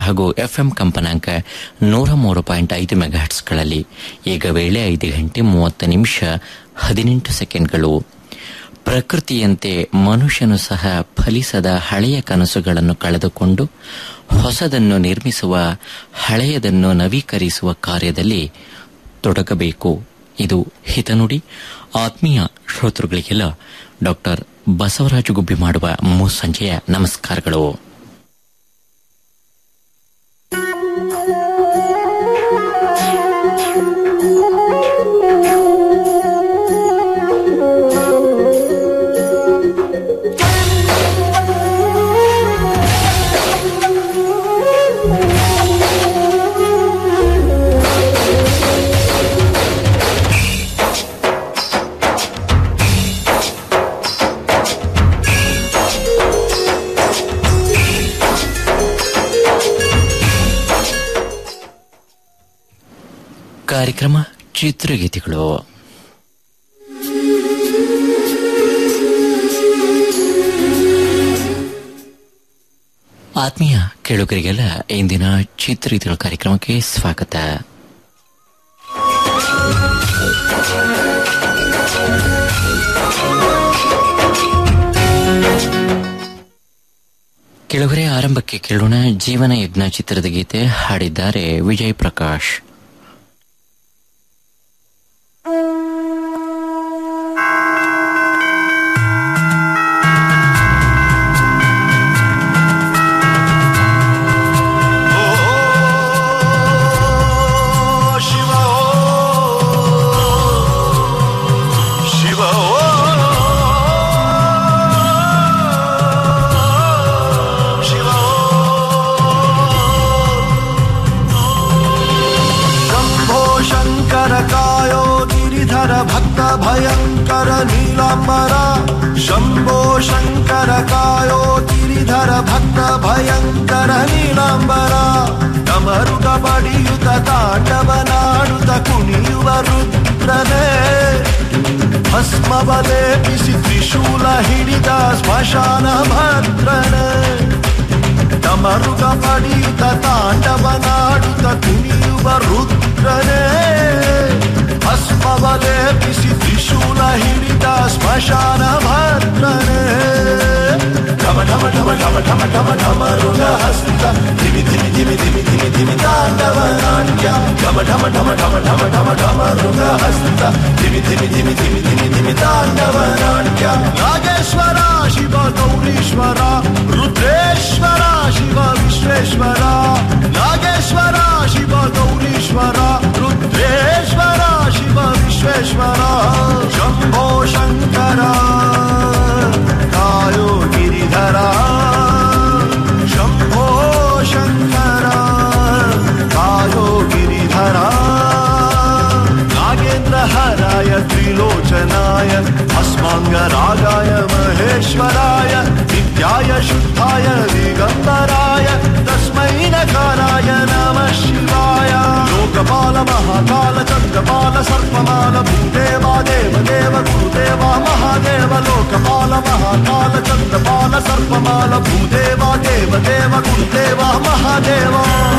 ಹಾಗೂ ಎಫ್ಎಂ ಕಂಪನಾಂಕ ನೂರ ಮೂರು ಪಾಯಿಂಟ್ ಐದು ಮೆಗಾಹಟ್ಸ್ಗಳಲ್ಲಿ ಈಗ ವೇಳೆ ಐದು ಗಂಟೆ ಮೂವತ್ತು ನಿಮಿಷ ಹದಿನೆಂಟು ಸೆಕೆಂಡ್ಗಳು ಪ್ರಕೃತಿಯಂತೆ ಮನುಷ್ಯನು ಸಹ ಫಲಿಸದ ಹಳೆಯ ಕನಸುಗಳನ್ನು ಕಳೆದುಕೊಂಡು ಹೊಸದನ್ನು ನಿರ್ಮಿಸುವ ಹಳೆಯದನ್ನು ನವೀಕರಿಸುವ ಕಾರ್ಯದಲ್ಲಿ ತೊಡಗಬೇಕು ಇದು ಹಿತನುಡಿ ಆತ್ಮೀಯ ಶ್ರೋತೃಗಳಿಗೆಲ್ಲ ಡಾಕ್ಟರ್ ಬಸವರಾಜ ಗುಬ್ಬಿ ಮಾಡುವ ಮುಸ್ಸಂಜೆಯ ನಮಸ್ಕಾರಗಳು ಕಾರ್ಯಕ್ರಮ ಚಿತ್ರಗೀತೆಗಳು ಆತ್ಮೀಯ ಕೇಳುಗರಿಗೆಲ್ಲ ಇಂದಿನ ಚಿತ್ರಗೀತೆಗಳ ಕಾರ್ಯಕ್ರಮಕ್ಕೆ ಸ್ವಾಗತ ಕೆಳಗರೆ ಆರಂಭಕ್ಕೆ ಕೇಳೋಣ ಜೀವನ ಯಜ್ಞ ಚಿತ್ರದ ಗೀತೆ ಹಾಡಿದ್ದಾರೆ ವಿಜಯ್ ಪ್ರಕಾಶ್ ಶಿವ ಶಿವ ಶಿವ ಶಂಭೋ ಶಂಕರ ಕಾಯೋ ಗಿರಿಧರ ಭಕ್ತ ಭಯಂಕರ ನೀಲಾಂಬರ ಶಂಭೋ ಶಂಕರ ಕಾಯೋ ಗಿರಿಧರ ಭಕ್ತ ಭಯಂಕರ ನೀಲಾಂಬರ ಡಮರುಗ ಬಡಿಯುತ ತಾಂಡವನಾಡುತ್ತ ಕುಣಿಯುವ ರುದ್ರನೇ ಭಸ್ಮವಲೆ ಬಿಸಿ ತ್ರಿಶೂಲ ಹಿಡಿದ ಸ್ಮಶಾನ ಭದ್ರನೇ ಡಮರುಗ ಪಡಿಯುತ್ತ ತಾಂಡವನಾಡುತ್ತ ಕುಣಿಯುವ ರುದ್ರನೇ ಭಸ್ಮವಲೆ ಬಿಸಿ ತ್ರಿಶೂಲ ಹಿಡಿದ ಸ್ಮಶಾನ ಭದ್ರನೇ ಢಮ ಢಮ ಢಮ ಢಮ ಢಮ ಢಮ ಢಮರುಗ ಹಸ್ತ ಧಿಮಿ ಧಿಮಿ ಧಿಮಿ ಧಿಮಿ ಧಿಮಿ ಧಿಮಿ ತಾಂಡವ ನಾಟ್ಯ ಢಮ ಢಮ ಢಮ ಢಮ ಢಮ ಢಮ ಢಮರುಗ ಹಸ್ತ ಧಿಮಿ ಧಿಮಿ ಧಿಮಿ ಧಿಮಿ ಧಿಮಿ ಧಿಮಿ ತಾಂಡವ ನಾಟ್ಯ ನಾಗೇಶ್ವರ ಶಿವ ಗೌರೀಶ್ವರ ರುದ್ರೇಶ್ವರ ಶಿವ ವಿಶ್ವೇಶ್ವರ ನಾಗೇಶ್ವರ ಶಿವ ಗೌರೀಶ್ವರ ರುದ್ರೇಶ್ವರ ಶಿವ ವಿಶ್ವೇಶ್ವರ ಶಂಭೋ ಶಂಕರ ಕಾಯೋ ಗಿರಿಧರ ಶಂಭೋ ಶಂಕರ ಕಾಯೋ ಗಿರಿಧರ ನಾಗೇಂದ್ರ ಹರಾಯ ತ್ರಿಲೋಚನಾಯ ಭಸ್ಮಾಂಗರಾಗಾಯ ಮಹೇಶ್ವರಾಯ ನಿತ್ಯಾಯ ಶುದ್ಧಾಯ ದಿಗಂಬರಾಯ ತಸ್ಮೈ ನಕಾರಾಯ ನಮಃ ಶಿವಾಯ ಲೋಕಪಾಲ ಮಹಾಕಾಲ ಚಂದ್ರಪಾಲ ಸರ್ಪಮಾಲ ಭೂದೇವ ದೇವ ದೇವ ಗುರುದೇವ ಮಹಾದೇವ ಲೋಕಪಾಲ ಮಹಾಕಾಲ ಚಂದ್ರಪಾಲ ಸರ್ಪಮಾಲ ಭೂದೇವ ದೇವ ದೇವ ಗುರುದೇವ ಮಹಾದೇವ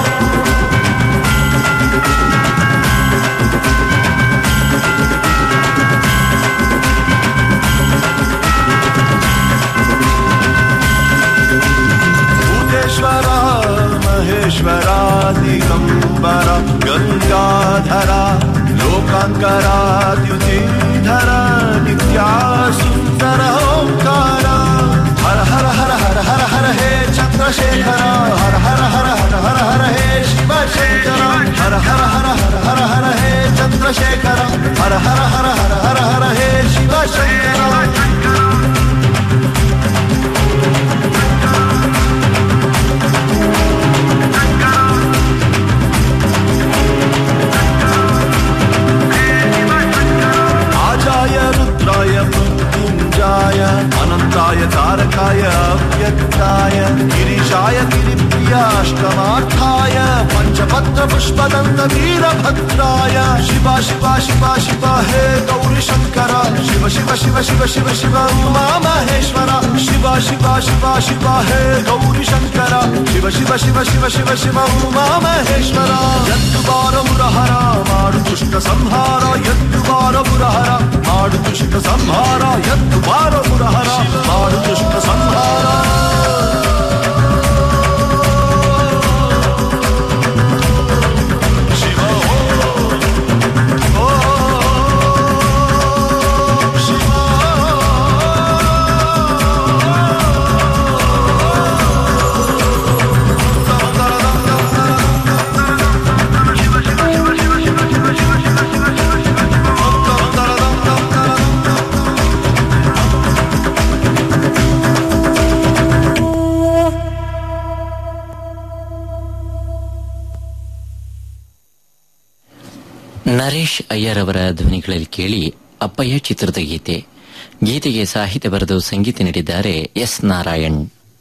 ಭೂತೇಶ್ವರ ಮಹೇಶ್ವರ ದಿಗಂಬರ ಗಂಗಾಧರ ಲೋಕಾಂಕರ ದ್ಯುತಿಧರ ನಿತ್ಯ ಸುಂದರ ಓಂಕಾರ ಹರ ಹರ ಹರ ಹರ ಹರ ಹರ ಹೇ ಚಂದ್ರಶೇಖರ ಹರ ಹರ ಹರ ಹರ ಹರ ಹರ ಹೇ ಶಿವಶಂಕರ ಹರ ಹರ ಹರ ಹರ ಹರ ಹರ ಹೇ ಚಂದ್ರಶೇಖರ ಹರ ಹರ ಹರ ಹರ ಹರ ಹರ ಹೇ ಶಿವಶಂಕರ आजाय रुद्राय मृत्युञ्जाय अनन्ताय तारकाय अव्यक्ताय गिरिशाय गिरिप्रियाष्टमार्थाय पञ्च ಪತ್ರ ಪುಷ್ಪದಂತ ವೀರಭದ್ರಾಯ ಶಿವ ಶಿವ ಶಿವ ಶಿವ ಹೇ ಗೌರಿ ಶಂಕರ ಶಿವ ಶಿವ ಶಿವ ಶಿವ ಶಿವ ಶಿವ ಉಮಾ ಮಹೇಶ್ವರ ಶಿವ ಶಿವ ಶಿವ ಶಿವ ಹೇ ಗೌರಿ ಶಂಕರ ಶಿವ ಶಿವ ಶಿವ ಶಿವ ಶಿವ ಶಿವ ಉಮಾ ಮಹೇಶ್ವರ ಎದ್ದು ಬಾರ ಮುರಹರ ಮಾಡು ದುಷ್ಟ ಸಂಹಾರ ಎದ್ದು ಬಾರ ಮುರಹರ ಮಾಡು ದುಷ್ಟ ಸಂಹಾರ ಎದ್ದು ಬಾರ ಮುರಹರ ಮಾಡು ದುಷ್ಟ ಸಂಹಾರ ಶಿವ ಓ ಶಿವ ನರೇಶ್ ಅಯ್ಯರ್ ಅವರ ಧ್ವನಿಗಳಲ್ಲಿ ಕೇಳಿ ಅಪ್ಪಯ್ಯ ಚಿತ್ರದ ಗೀತೆ ಗೀತೆಗೆ ಸಾಹಿತ್ಯ ಬರೆದು ಸಂಗೀತ ನೀಡಿದ್ದಾರೆ ಎಸ್ ನಾರಾಯಣ್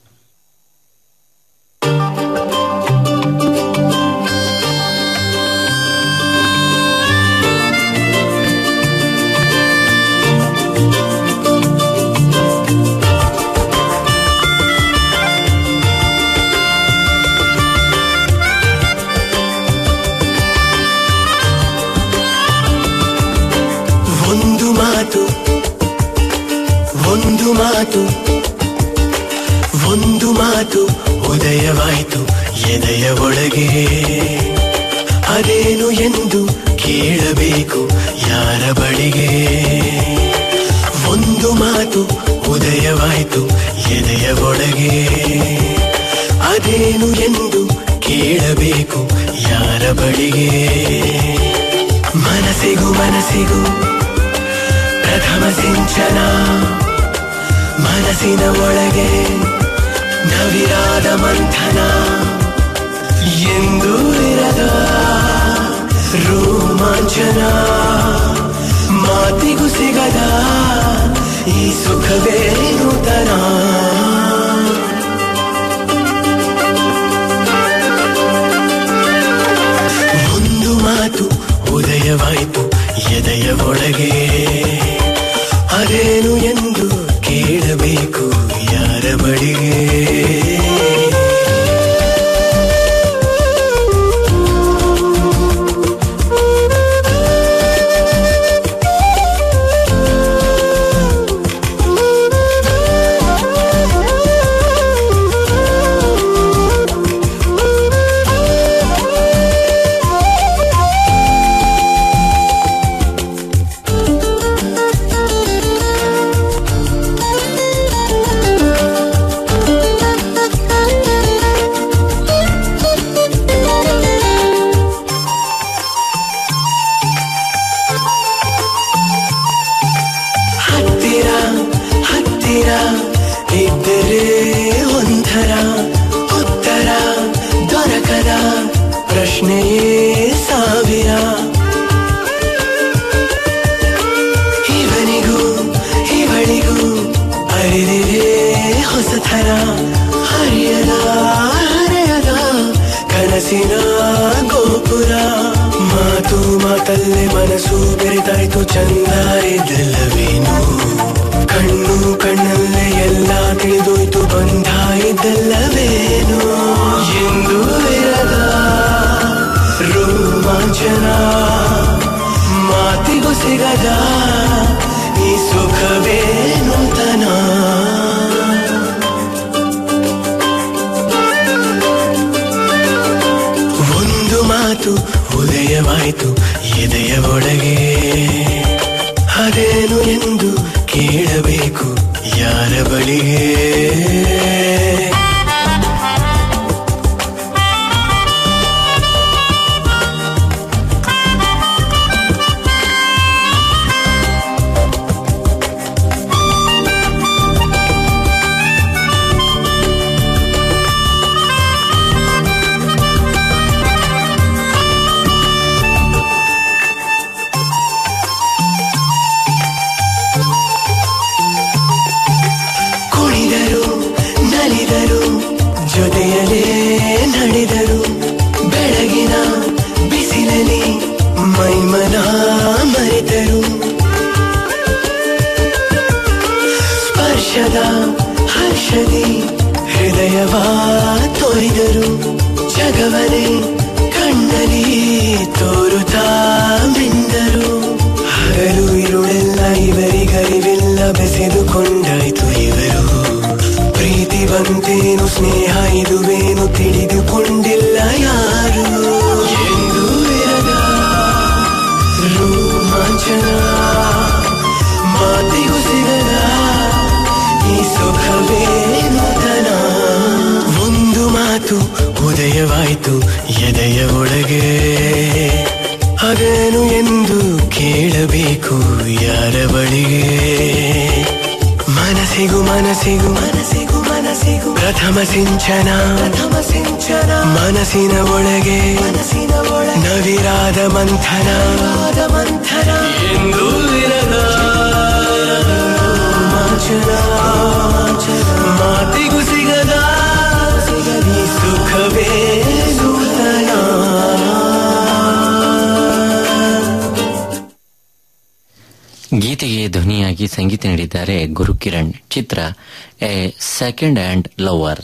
ಒಂದು ಮಾತು ಒಂದು ಮಾತು ಒಂದು ಮಾತು ಉದಯವಾಯಿತು ಎದೆಯ ಒಳಗೆ ಅದೇನು ಎಂದು ಕೇಳಬೇಕು ಯಾರ ಬಳಿಗೆ ಒಂದು ಮಾತು ಉದಯವಾಯಿತು ಎದೆಯ ಒಳಗೆ ಅದೇನು ಎಂದು ಕೇಳಬೇಕು ಯಾರ ಬಳಿಗೆ ಮನಸ್ಸಿಗೂ ಮನಸ್ಸಿಗೂ ಪ್ರಥಮ ಸಿಂಚನ ಮನಸ್ಸಿನ ಒಳಗೆ ನವಿರಾದ ಮಂಥನ ಎಂದು ಇರದ ರೋಮಾಂಚನ ಮಾತಿಗೂ ಸಿಗದ ಈ ಸುಖವೇ ನೂತನ ಒಂದು ಮಾತು ಉದಯವಾಯಿತು ಎದೆಯ ಒಳಗೆ ಅದೇನು ಎಂದು ಕೇಳಬೇಕು ಯಾರ ಬಳಿಗೆ ಹತ್ತಿರ ಹತ್ತಿರ ಇದ್ದರೆ ಒಂಥರ ಉತ್ತರ ದೊರಕದ ಪ್ರಶ್ನೆಯೇ ಸಾವಿರ ಇವನಿಗೂ ಇವಳಿಗೂ ಅರಿದಿದೆ ಹೊಸಥರ ಹರಿಯದ ಹರೆಯದ ಕನಸಿನ ಗೋಪುರ ಮಾತು ಮಾತಲ್ಲೇ ಮನಸ್ಸು ಬೆರೆತಾಯ್ತು ಚಂದ ಇದ್ದಲ್ಲವೇನು ಕಣ್ಣು ಕಣ್ಣಲ್ಲೇ ಎಲ್ಲ ತಿಳಿದೋಯ್ತು ಬಂಧ ಇದ್ದಲ್ಲವೇನು ಎಂದು ಇರದ ರೋಮಾಂಚನ ಮಾತಿಗೂ ಸಿಗದ ಈ ಸುಖವೇ ನೂತನ ಒಂದು ಮಾತು ಉದಯವಾಯಿತು ಎದೆಯ ಒಳಗೆ ಅದೇನು ಎಂದು ಕೇಳಬೇಕು ಯಾರ ಬಳಿಗೆ ಕುಣಿದರು ನಲಿದರು ಕಣ್ಣಲ್ಲಿ ತೋರುತ್ತಾ ಮಿಂದರು ಹಗಲು ಇರುಳೆಲ್ಲ ಇವರಿಗರಿವೆಲ್ಲ ಬೆಸೆದುಕೊಂಡಾಯ್ತು ಇವರು ಪ್ರೀತಿ ಬಂತೇನು ಸ್ನೇಹ ಇದುವೇನು ತಿಳಿದುಕೊಂಡಿಲ್ಲ ಯಾರು ಎಂದು ಇರದ ರೋಮಾಂಚನ ಮಾತಿಗೂ ಸಿಗದ ಈ ಸುಖವೇ ನೂತನ ಒಂದು ಮಾತು ಉದಯವಾಯ್ತು ಎದೆಯ ಒಳಗೆ ಅದೇನು ಎಂದು ಕೇಳಬೇಕು ಯಾರ ಬಳಿಗೆ ಮನಸ್ಸಿಗೂ ಮನಸ್ಸಿಗೂ ಮನಸ್ಸಿಗೂ ಮನಸ್ಸಿಗೂ ಪ್ರಥಮ ಸಿಂಚನ ಪ್ರಥಮ ಸಿಂಚನ ಮನಸ್ಸಿನ ಒಳಗೆ ಮನಸ್ಸಿನ ಒಳಗೆ ನವಿರಾದ ಮಂಥನ ಮಂಥನ ಎಂದು ಇರದ ರೋಮಾಂಚನ ಮಾತಿಗೂ ಸಿಗದ ಈ ಸುಖವೇ ನೂತನ ಗೀತೆಗೆ ಧ್ವನಿಯಾಗಿ ಸಂಗೀತ ನೀಡಿದ್ದಾರೆ ಗುರುಕಿರಣ್ ಚಿತ್ರ ಎ ಸೆಕೆಂಡ್ ಹ್ಯಾಂಡ್ ಲವರ್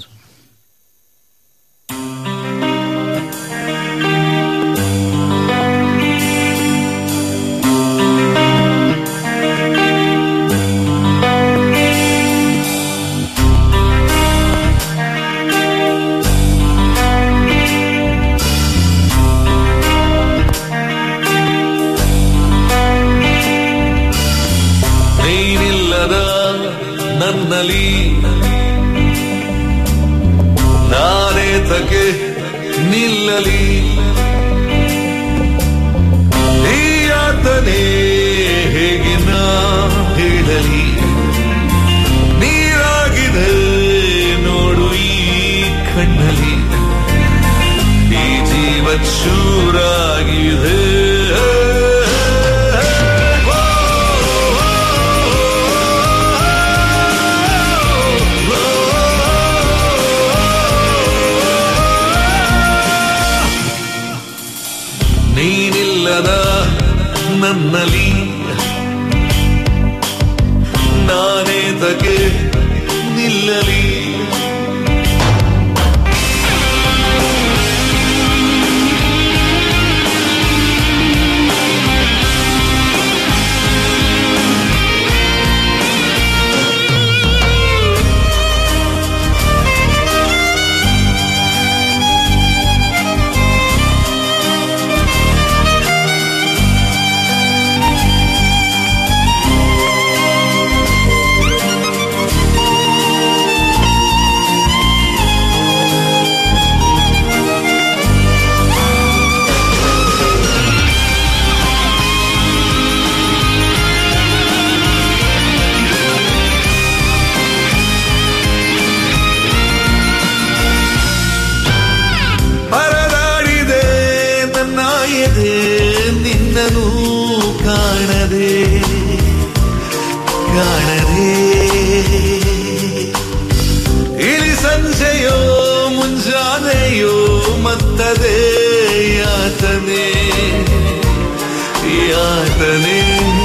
ನೀನಿಲ್ಲದ ನನ್ನಲ್ಲಿ ನಾನೇ ತಕೆ ನಿಲ್ಲಲಿ ಈ ಯಾತನೆ ಹೇಗೆ ನಾ ಹೇಳಲಿ ನೀರಾಗಿದೆ ನೋಡು ಈ ಕಣ್ಣಲ್ಲಿ ಈ ಜೀವ ಚೂರಾಗಿದೆ ನೀನಿಲ್ಲದ ನನ್ನಲ್ಲಿ ನಾನೇ ತಗೆ ನಿಲ್ಲಲಿ ಹರದಾಡಿದೆ ನನ್ನ ಎದೆ ನಿನ್ನನು ಕಾಣದೆ ಕಾಣದೆ ಇಳಿ ಸಂಜೆಯೋ ಮುಂಜಾನೆಯೋ ಮತ್ತದೇ ಯಾತನೆ ಯಾತನೆ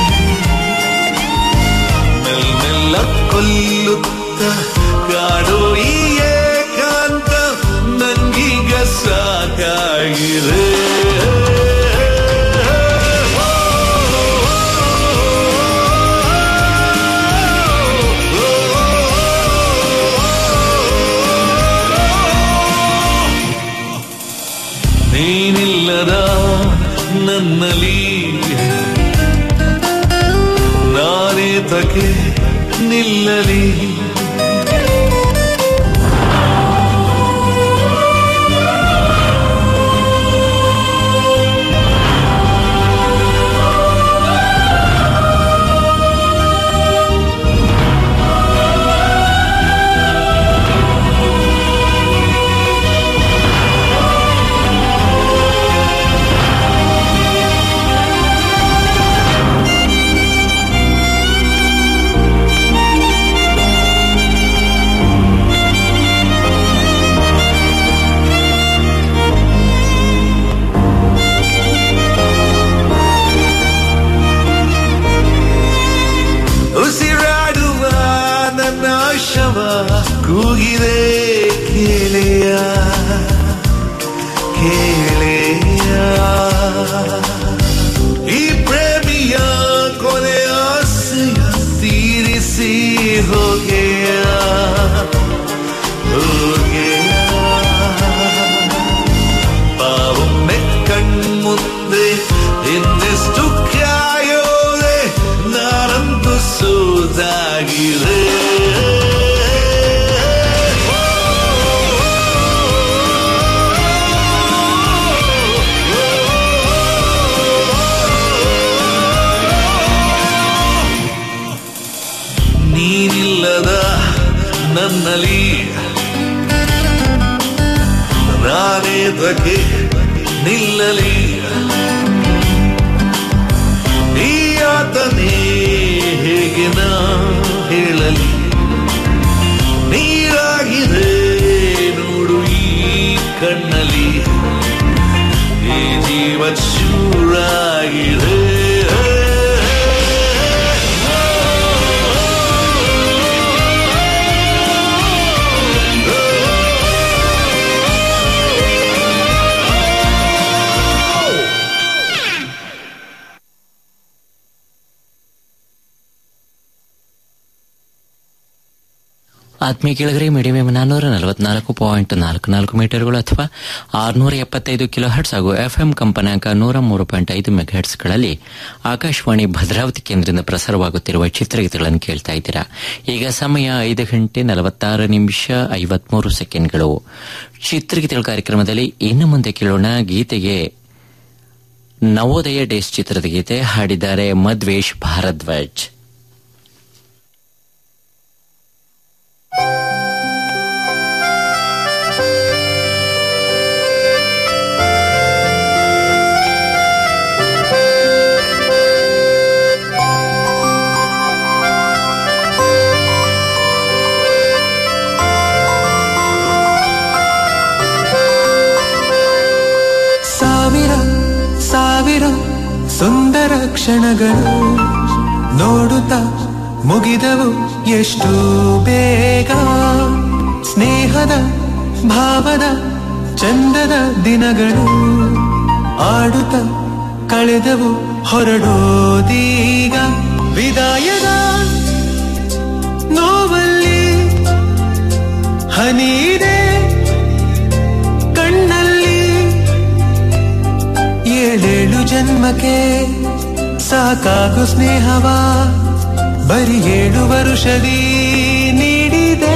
ಮೆಲ್ ಮೆಲ್ಲ ಕೊಲ್ಲುತ್ತ ಕಾಡೋ ಈ ಏಕಾಂತ ನಂಗೀಗ ಸಾಕಾಗಿದೆ ನೀನಿಲ್ಲದ ನನ್ನಲ್ಲಿ ನಾನೇ ತಕೆ ನಿಲ್ಲಲಿ ಆ ವೇಳೆಯ ಈ ಪ್ರೇಮಿಯ ಕೊನೆಯ ಆಸೆಯ ತೀರಿಸಿ ಹೋಗೆಯ ಹೋಗೆಯ ಪಾವೊಮ್ಮೆ ಕಣ್ಮುಂದೆ ಇನ್ನೆಷ್ಟು ಕಾಯೋದೆ ನಾನಂದು ಸೋದಾಗಿದೆ ನೀನಿಲ್ಲದ ನನ್ನಲ್ಲಿ ನಾನೇ ಬಗ್ಗೆ ನಿಲ್ಲಲಿ ಈ ಆತನೇ ಹೇಗೆ ನಾ ಹೇಳಲಿ ನೀರಾಗಿದೆ ನೋಡು ಈ ಕಣ್ಣಲ್ಲಿ ಈ ಜೀವ ಚೂರಾಗಿದೆ ಆತ್ಮೀಯ ಕೆಳಗರೆ ಮೀಡಿಯಂ ಎಂ ನಾನ್ನೂರ ನಲವತ್ನಾಲ್ಕು ಪಾಯಿಂಟ್ ನಾಲ್ಕು ನಾಲ್ಕು ಮೀಟರ್ಗಳು ಅಥವಾ ಆರುನೂರ ಎಪ್ಪತ್ತೈದು ಕಿಲೋ ಹರ್ಟ್ಸ್ ಹಾಗೂ ಎಫ್ಎಂ ಕಂಪನಾಂಕ ನೂರ ಮೂರು ಪಾಯಿಂಟ್ ಐದು ಮೆಗಾಹರ್ಟ್ಸ್ಗಳಲ್ಲಿ ಆಕಾಶವಾಣಿ ಭದ್ರಾವತಿ ಕೇಂದ್ರದಿಂದ ಪ್ರಸಾರವಾಗುತ್ತಿರುವ ಚಿತ್ರಗೀತೆಗಳನ್ನು ಕೇಳ್ತಾ ಇದ್ದೀರಾ ಈಗ ಸಮಯ ಐದು ಗಂಟೆ ನಲವತ್ತಾರು ನಿಮಿಷ ಐವತ್ಮೂರು ಸೆಕೆಂಡ್ಗಳು ಚಿತ್ರಗೀತೆಗಳ ಕಾರ್ಯಕ್ರಮದಲ್ಲಿ ಇನ್ನು ಮುಂದೆ ಕೇಳೋಣ ಗೀತೆಗೆ ನವೋದಯ ಡೇಸ್ ಚಿತ್ರದ ಗೀತೆ ಹಾಡಿದ್ದಾರೆ ಮದ್ವೇಶ್ ಭಾರದ್ವಾಜ್ ಸಾವಿರ ಸಾವಿರ ಸುಂದರ ಕ್ಷಣಗಳು ನೋಡುತ್ತಾ ಮುಗಿದವು ಎಷ್ಟು ಬೇಗ ಸ್ನೇಹದ ಭಾವದ ಚಂದದ ದಿನಗಳು ಆಡುತ್ತ ಕಳೆದವು ಹೊರಡೋದೀಗ ವಿದಾಯದ ನೋವಲ್ಲಿ ಹನಿದೆ ಕಣ್ಣಲ್ಲಿ ಏಳೇಳು ಜನ್ಮಕ್ಕೆ ಸಾಕಾಗು ಸ್ನೇಹವ ಬರೀ ಏಳು ವರುಷದಿ ನೀಡಿದೆ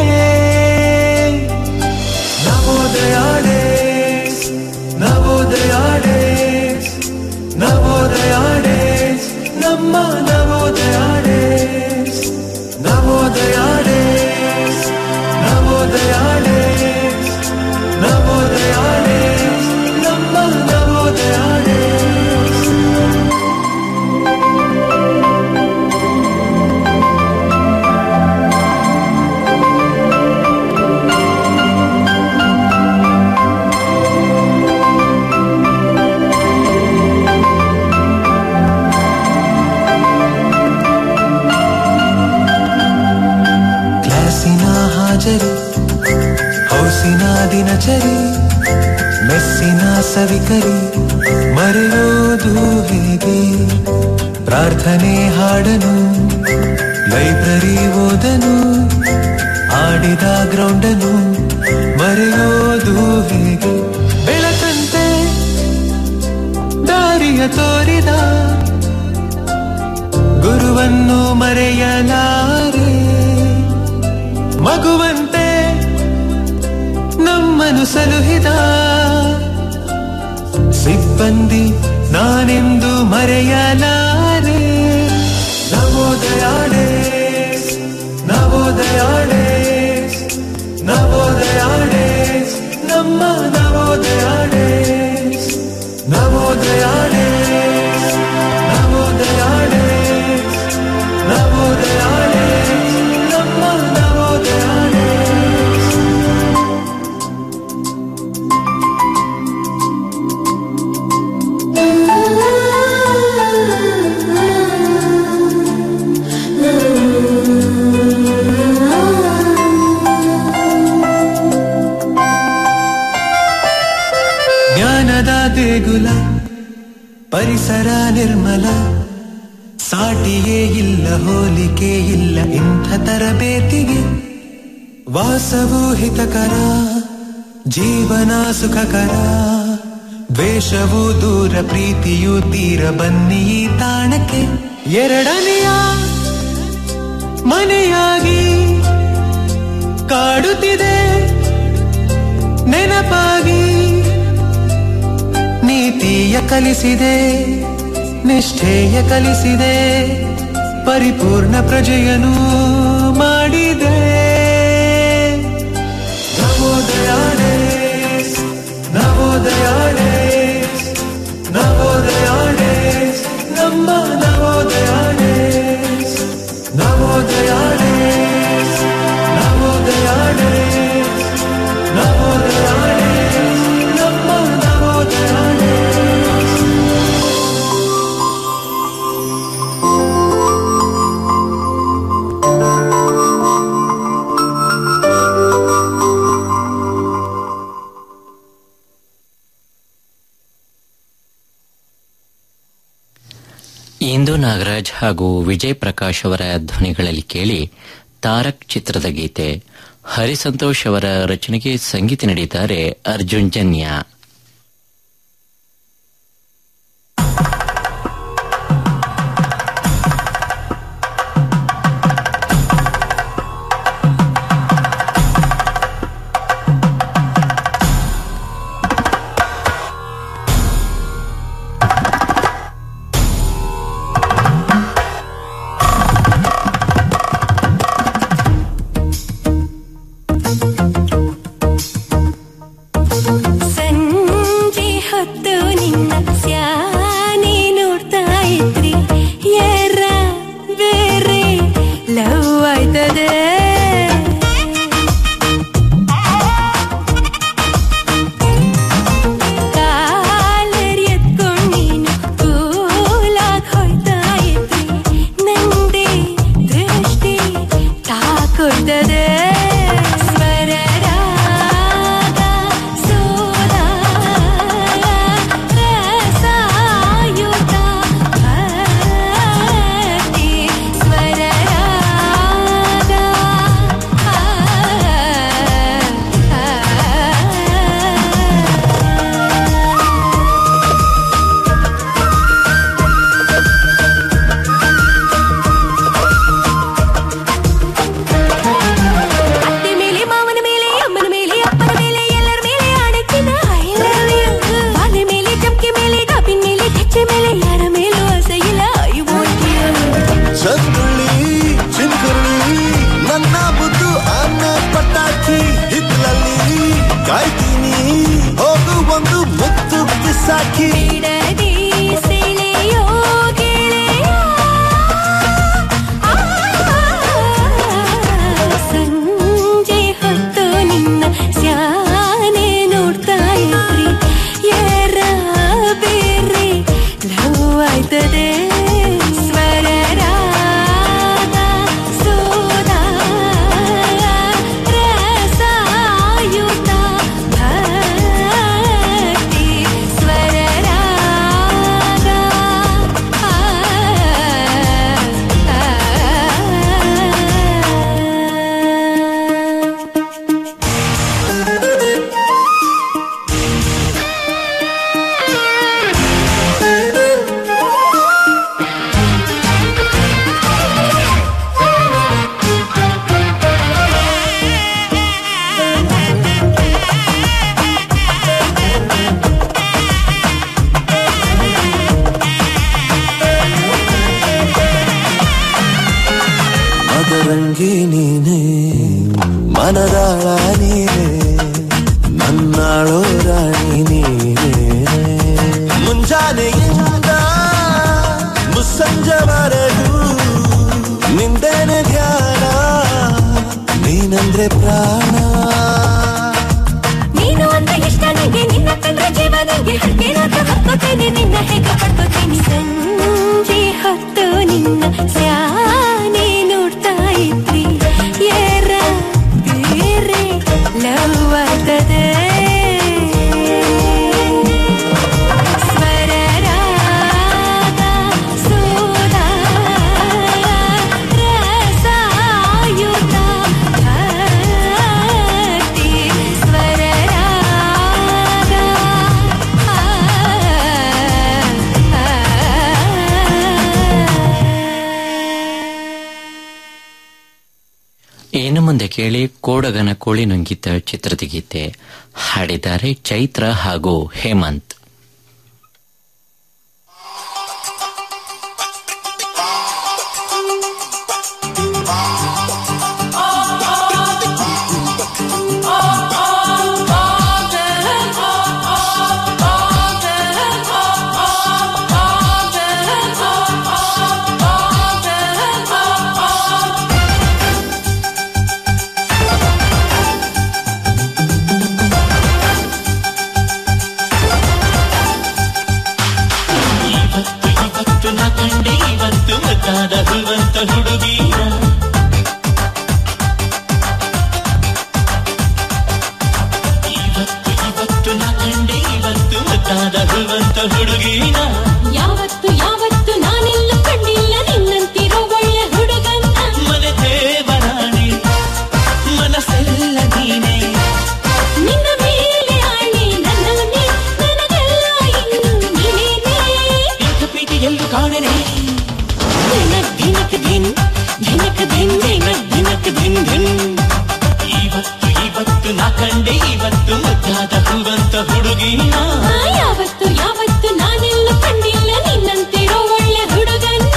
ನವೋದಯಾಡೆ ನವೋದಯಾಡೆ ನವೋದಯಾಡೆ ನಮ್ಮ ನವೋದಯಾಡೆ ನವೋದಯಾಡೆ ನವೋದಯಾಡೆ ನವೋದಯಾಡೆ ನಮ್ಮ ನವೋದಯಾಡೆ ಕ್ಲಾಸಿನ ಹಾಜರಿ ಹೌಸಿನ ದಿನಚರಿ ಮೆಸ್ಸಿನ ಸವಿಕರಿ ಮರೆಯೋದು ಹೇಗೆ ಪ್ರಾರ್ಥನೆ ಹಾಡನು ಲೈಬ್ರರಿ ಓದನು ಆಡಿದ ಗ್ರೌಂಡನು ಮರೆಯೋದು ಹೇಗೆ ಬೆಳಕಂತೆ ದಾರಿಯ ತೋರಿದ ಗುರುವನ್ನು ಮರೆಯಲಾರೆ ಮಗುವಂತೆ ನಮ್ಮನು ಸಲುಹಿದ ಸಿಬ್ಬಂದಿ ನಾನೆಂದು ಮರೆಯಲಾರೆ ನವೋದಯಾಡೆ ನವೋದಯಾಡೆ ನವೋದಯಾಡೆ ನಮ್ಮ ನವೋದಯಾಡೆ ನವೋದಯಾಡೆ ನವೋದಯಾಡೆ ನವೋದಯಾಡೆ ನಮ್ಮ ನವೋದಯಾಡೆ La la la la ದೇಗುಲ ಪರಿಸರ ನಿರ್ಮಲ ಸಾಟಿಯೇ ಇಲ್ಲ ಹೋಲಿಕೆ ಇಲ್ಲ ಇಂಥ ತರಬೇತಿಗೆ ವಾಸವು ಹಿತಕರ ಜೀವನ ಸುಖಕರ ದ್ವೇಷವು ದೂರ ಪ್ರೀತಿಯು ತೀರ ಬನ್ನಿ ಈ ತಾಣಕ್ಕೆ ಎರಡನೆಯ ಮನೆಯಾಗಿ ಕಾಡುತ್ತಿದೆ ನೆನಪಾಗಿ ನೀತಿಯ ಕಲಿಸಿದೆ ನಿಷ್ಠೆಯ ಕಲಿಸಿದೆ ಪರಿಪೂರ್ಣ ಪ್ರಜೆಯನು ಮಾಡಿದೆ Navodaya days, Navodaya days, Navodaya days, ನಮ್ಮ Navodaya days, Navodaya days, Navodaya days, Navodaya days, ನಮ್ಮ ನವೋದಯ ಡೇಸ್. ಇಂದು ನಾಗರಾಜ್ ಹಾಗೂ ವಿಜಯ್ ಪ್ರಕಾಶ್ ಅವರ ಧ್ವನಿಗಳಲ್ಲಿ ಕೇಳಿ ತಾರಕ್ ಚಿತ್ರದ ಗೀತೆ ಹರಿಸಂತೋಷ್ ಅವರ ರಚನೆಗೆ ಸಂಗೀತ ನೀಡಿದ್ದಾರೆ ಅರ್ಜುನ್ ಜನ್ಯ ಸಂಜೆ ಹೊತ್ತು ನಿನ್ನ ಸ್ಯಾನೆ ನೋಡ್ತಾ ಇದ್ರಿ ಯಾರ ಬೇರೆ ಲವ್ ಆಯ್ತದೆ ಕಾಲರ್ ಎತ್ಕೊಂಡ್ ನೀನು ಕೂಲಾಗ್ ಹೋಯ್ತಾ ಇದ್ರಿ ನಂದೇ ದೃಷ್ಟಿ ತಾಕೊಡ್ತದೆ ಸ್ವರ ರಾಗ ಸೋದ ರಸಾಯುತ ಭಕ್ತಿ ಸ್ವರ ರಾಗ ಅತ್ತೆ ಮೇಲೆ ಮಾವನ ಮೇಲೆ ಅಮ್ಮನ ಮೇಲೆ ಅಪ್ಪನ ಮೇಲೆ ಎಲ್ಲರ ಮೇಲೆ ಆಡಕ್ಕಿನ I love you. ಬಾಲೆ ಮೇಲೆ ಚಮಕೆ ಮೇಲೆ ಕಾಪಿನ ಮೇಲೆ ಕಚ್ಚೆ ಮೇಲೆ ಯಾರ ಮೇಲೂ ಆಸೆ ಇಲ್ಲ I want you. ಚಂದುಳಿ ಚಿಂಕುರುಳಿ ನನ್ನ ಬುದ್ದು ಅನ್ನ ಪಟಾಕಿ ಹಿತ್ತಲಲ್ಲಿ ಕಾಯ್ತೀನಿ ಹೋಗು ಒಂದು ಮುತ್ತು ಬಿಸಾಕಿ ಬಿಡದೆ ಸೆಳೆಯೋ ಗೆಳೆಯ. ಆ, ಸಂಜೆ ಹೊತ್ತು ನಿನ್ನ ಸ್ಯಾನೆ ನೋಡ್ತಾ ಇದ್ರಿ ಯಾರ ಬೇರೆ ಲವ್ ಆಯ್ತದೆ ಸ್ವರ ರಾಗ ಸೋದ ರಸಾಯುತ ಭಕ್ತಿ ಸ್ವರ ರಾಗ ಮದರಂಗಿ ನೀನೆ ಮನದಾಳ ನೀನೆ ನನ್ನಾಳೋ ರಾಣಿ ನೀನೆ ಮುಂಜಾನೆಯಿಂದ ಮುಸ್ಸಂಜೆವರೆಗೂ ನಿಂದೇನೆ ಧ್ಯಾನ ನೀನಂದ್ರೆ ಪ್ರಾಣ ನೀನು ಅಂತ ಇಷ್ಟ ನಂಗೆ ನಿನ್ನ ಕಂಡ್ರೆ ಜೀವ ನಂಗೆ ಹರ್ಕೇನಾದ್ರೂ ಹತ್ಕೋತೀನಿ ನಿನ್ನ ಹೇಗೆ ಪಡ್ಕೋತೀನಿ ಸಂಜೆ ಹೊತ್ತು ನಿನ್ನ ಸ್ಯಾನೆ ನೋಡ್ತಾ ಇದ್ರಿ ಯಾರ ಬೇರೆ ಲವ್ ಆಗ್ತದೆ ಮುಂದೆ ಕೇಳಿ ಕೋಡಗನ ಕೋಳಿ ನುಂಗಿತ ಚಿತ್ರದ ಗೀತೆ ಹಾಡಿದ್ದಾರೆ ಚೈತ್ರ ಹಾಗೂ ಹೇಮಂತ್ ಇವತ್ತು ಇವತ್ತು ನಾ ಕಂಡೆ ಇವತ್ತು ಮುದ್ದಾದ ಹೂವಂತ ಹುಡುಗಿಯ ಇವತ್ತು ಇವತ್ತು ನಾ ಕಂಡೆ ಇವತ್ತು ಮುದ್ದಾದ ಹೂವಂತ ಹುಡುಗಿನ ಯಾವತ್ತು ಯಾವತ್ತು ನಾನೆಲ್ಲೂ ಕಂಡಿಲ್ಲ ನಿನ್ನಂತಿರೋ ಒಳ್ಳೆ ಹುಡುಗನ್ನ ಮನೆ ದೇವರಾಣಿ ಮನಸ್ಸೆಲ್ಲ ನೀನೇ ನಿನ್ನ ಮೇಲೆ ಆಣೆ ನನ್ನವನೇ ನನಗೆಲ್ಲ ಇನ್ನು ನೀನೇನೇ ಇಂಥ ಪ್ರೀತಿ ಎಲ್ಲೂ ಕಾಣೆನೆ ದಿನಕ್ ದಿನಕ್ ದಿನ್ ದಿನಕ್ ದಿನ್ ದಿನಕ್ ದಿನಕ್ ದಿನ್ ದಿನ್ ಇವತ್ತು ಇವತ್ತು ನಾ ಕಂಡೆ ಇವತ್ತು ಮುದ್ದಾದ ಹೂವಂತ ಹುಡುಗಿನ ಆ, ಯಾವತ್ತು ಯಾವತ್ತು ನಾನೆಲ್ಲೂ ಕಂಡಿಲ್ಲ ನಿನ್ನಂತಿರೋ ಒಳ್ಳೆ ಹುಡುಗನ್ನ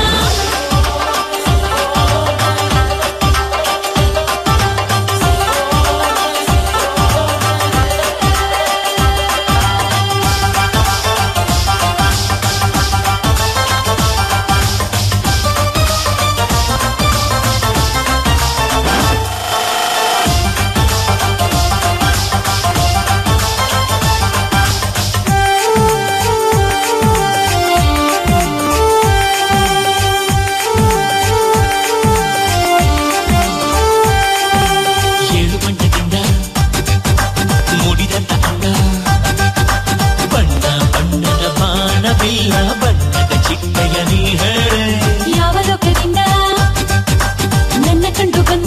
ಏಳು ಬಣ್ಣದಿಂದ ಮೂಡಿದಂತ ಅಂದ ಬಣ್ಣ ಬಣ್ಣದ ಬಾಣವಿಲ್ಲ ಬಣ್ಣದ ಚಿಟ್ಟೆಯ ನೀ ಹೇಳೆ ಯಾವ ಲೋಕದಿಂದ ನನ್ನ ಕಂಡು ಬಂದ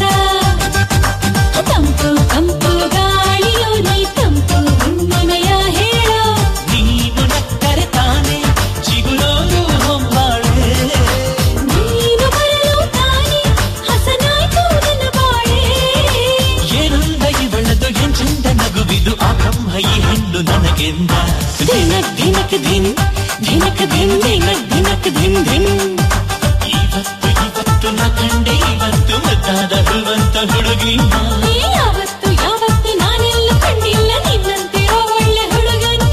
ತಂಪು ತಂಪು ಗಾಳಿಯೋ ನೀ ತಂಪು ಹುಣ್ಣಿಮೆಯ ಹೇಳೋ ನೀನು ನಕ್ಕರೆ ತಾನೆ ಚಿಗುರೋದು ಹೊಂಬಾಳೆ ನೀನು ಬರಲು ತಾನೆ ಹಸನಾಯ್ತು ನನ್ನ ಬಾಳೆ ಏನಂದ ಇವಳದು ಎಂಚೆಂದ ನಗುವಿದು ಆ ಬ್ರಹ್ಮ ಈ ಹೆಣ್ಣು ನನಗೆಂದ ದಿನಕ್ ದಿನಕ್ ದಿನ್ ದಿನಕ್ ದಿನ್ ದಿನಕ್ ದಿನಕ್ ದಿನ್ ದಿನ್ ಇವತ್ತು ಇವತ್ತು ನಾ ಕಂಡೆ ಇವತ್ತು ಮುದ್ದಾದ ಹೂವಂತ ಹುಡುಗಿನ ಏ ಯಾವತ್ತು ಯಾವತ್ತು ನಾನೆಲ್ಲೂ ಕಂಡಿಲ್ಲ ನಿನ್ನಂತಿರೋ ಒಳ್ಳೆ ಹುಡುಗನ್ನ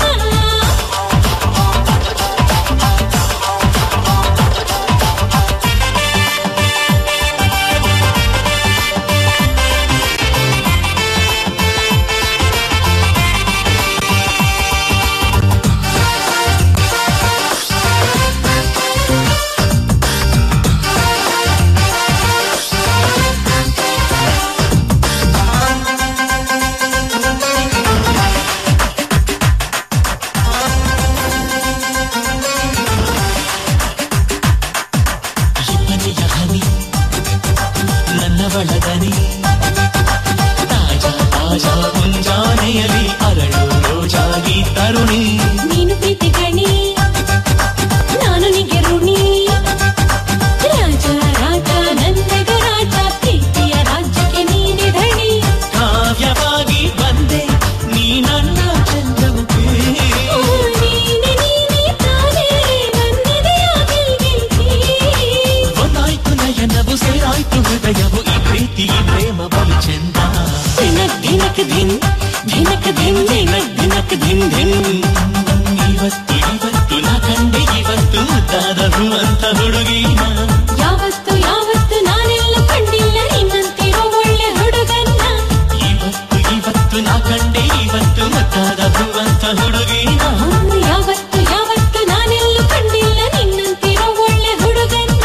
ಇಬ್ಬನಿಯ ಹನಿ ನನ್ನವಳ ದನಿ ತಾಜಾ ತಾಜಾ ಮುಂಜಾನೆಯಲ್ಲಿ ಅರಳು ರೋಜಾಗಿ ತರುಣಿ ನೀನು ಪ್ರೀತಿ ಗಣಿ ನಾನು ನಿಗೆ ಋಣಿ ರಾಜ ರಾಜ ನನ್ನಗ ರಾಜ ಪ್ರೀತಿಯ ರಾಜ್ಯಕ್ಕೆ ನೀನೆ ಧಣಿ ಕಾವ್ಯವಾಗಿ ಬಂದೆ ನೀ ನನ್ನ ಚಂದ್ರಮುಖಿ ಓ, ನೀನೆ ನೀನೆ ತಾನೇ ನನ್ನೆದೆಯ ಗೆಲ್ಗೆಲ್ತಿ. ಒಂದಾಯ್ತು ನಯನವು ಸೇರಾಯ್ತು ಹೃದಯವು ಈ ಪ್ರೀತಿ ಈ ಪ್ರೇಮ ಬಲು ಚೆಂದ ದಿನಕ್ ದಿನಕ್ ದಿನ್ ದಿನಕ್ ದಿನ್ ದಿನಕ್ ದಿನಕ್ ದಿನ್ ದಿನ್ ಇವತ್ತು ಇವತ್ತು ನಾ ಕಂಡೆ ಇವತ್ತು ಮುದ್ದಾದ ಹೂವಂತ ಹುಡುಗಿನ ಯಾವತ್ತು ಯಾವತ್ತು ನಾನೆಲ್ಲ ಕಂಡಿಲ್ಲ ನಿನ್ನಂತಿರೋ ಒಳ್ಳೆ ಹುಡುಗನ್ನ ಇವತ್ತು ಇವತ್ತು ನಾ ಕಂಡೆ ಇವತ್ತು ಮುದ್ದಾದ ಹೂವಂತ ಹುಡುಗಿನ ಅವ್ನು ಯಾವತ್ತು ಯಾವತ್ತು ನಾನೆಲ್ಲೂ ಕಂಡಿಲ್ಲ ನಿನ್ನಂತಿರೋ ಒಳ್ಳೆ ಹುಡುಗನ್ನ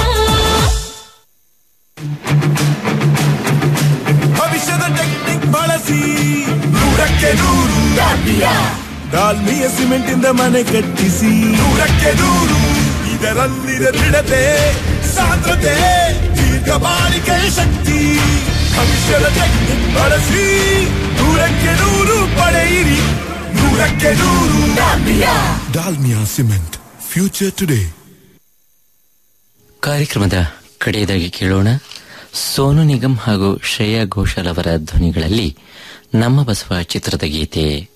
ಭವಿಷ್ಯದ ಟೆಕ್ನಿಕ್ ಬಳಸಿ ನೂರಕ್ಕೆ ನೂರು ಡಾಲ್ಮಿಯ ಸಿಮೆಂಟ್ ಇಂದ ಮನೆ ಕಟ್ಟಿಸಿ ನೂರಕ್ಕೆ ನೂರು ಇದರಲ್ಲಿದೆ ದೃಢತೆ ಸಾಂದ್ರತೆ ದೀರ್ಘ ಬಾಳಿಕೆಯ ಶಕ್ತಿ ಭವಿಷ್ಯದ ಟೆಕ್ನಿಕ್ ಬಳಸಿ ನೂರಕ್ಕೆ ನೂರು ಪಡೆಯಿರಿ ನೂರಕ್ಕೆ ನೂರು ಡಾಲ್ಮಿಯಾ ಸಿಮೆಂಟ್ ಫ್ಯೂಚರ್ ಟುಡೇ ಕಾರ್ಯಕ್ರಮದ ಕಡೆಯದಾಗಿ ಕೇಳೋಣ ಸೋನು ನಿಗಮ್ ಹಾಗೂ ಶ್ರೇಯಾ ಘೋಷಾಲ್ ಅವರ ಧ್ವನಿಗಳಲ್ಲಿ ನಮ್ಮ ಬಸವ ಚಿತ್ರದ ಗೀತೆ